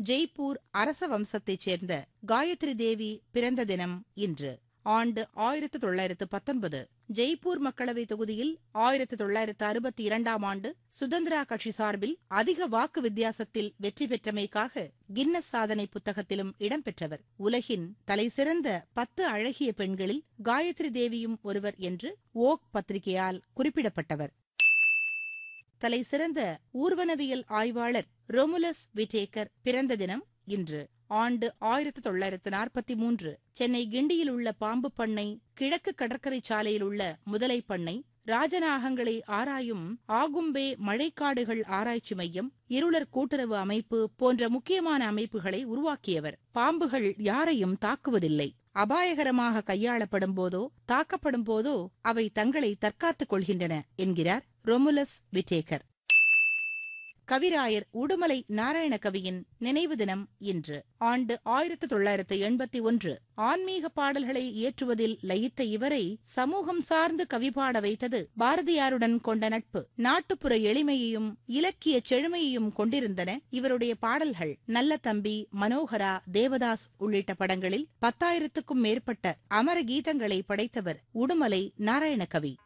ஜெய்ப்பூர் அரச வம்சத்தைச் சேர்ந்த காயத்ரி தேவி பிறந்த தினம் இன்று ஆண்டு ஆயிரத்து தொள்ளாயிரத்து பத்தொன்பது ஜெய்ப்பூர் மக்களவை தொகுதியில் ஆயிரத்து தொள்ளாயிரத்து அறுபத்தி இரண்டாம் ஆண்டு சுதந்திரா கட்சி சார்பில் அதிக வாக்கு வித்தியாசத்தில் வெற்றி பெற்றமைக்காக கின்னஸ் சாதனை புத்தகத்திலும் இடம்பெற்றவர் உலகின் தலைசிறந்த பத்து அழகிய பெண்களில் காயத்ரி தேவியும் ஒருவர் என்று ஓக் பத்திரிகையால் குறிப்பிடப்பட்டவர் தலைசிறந்த ஊர்வனவியல் ஆய்வாளர் ரொமுலஸ் விட்டேக்கர் பிறந்த தினம் இன்று ஆண்டு ஆயிரத்து தொள்ளாயிரத்து நாற்பத்தி மூன்று சென்னை கிண்டியில் உள்ள பாம்பு பண்ணை கிழக்கு கடற்கரை சாலையில் உள்ள முதலை பண்ணை ராஜநாகங்களை ஆராயும் ஆகும்பே மழைக்காடுகள் ஆராய்ச்சி மையம் இருளர் கூட்டுறவு அமைப்பு போன்ற முக்கியமான அமைப்புகளை உருவாக்கியவர் பாம்புகள் யாரையும் தாக்குவதில்லை அபாயகரமாக கையாளப்படும் போதோ தாக்கப்படும் போதோ அவை தங்களை தற்காத்துக் கொள்கின்றன என்கிறார் ரொமுலஸ் விட்டேக்கர் கவிராயர் உடுமலை நாராயண கவியின் நினைவு தினம் இன்று ஆண்டு ஆயிரத்து தொள்ளாயிரத்து எண்பத்தி ஒன்று ஆன்மீக பாடல்களை இயற்றுவதில் லயித்த இவரை சமூகம் சார்ந்து கவி பாட வைத்தது பாரதியாருடன் கொண்ட நட்பு நாட்டுப்புற எளிமையையும் இலக்கிய செழுமையையும் கொண்டிருந்தன இவருடைய பாடல்கள் நல்ல தம்பி மனோகரா தேவதாஸ் உள்ளிட்ட படங்களில் பத்தாயிரத்துக்கும் மேற்பட்ட அமர கீதங்களை படைத்தவர் உடுமலை நாராயண கவி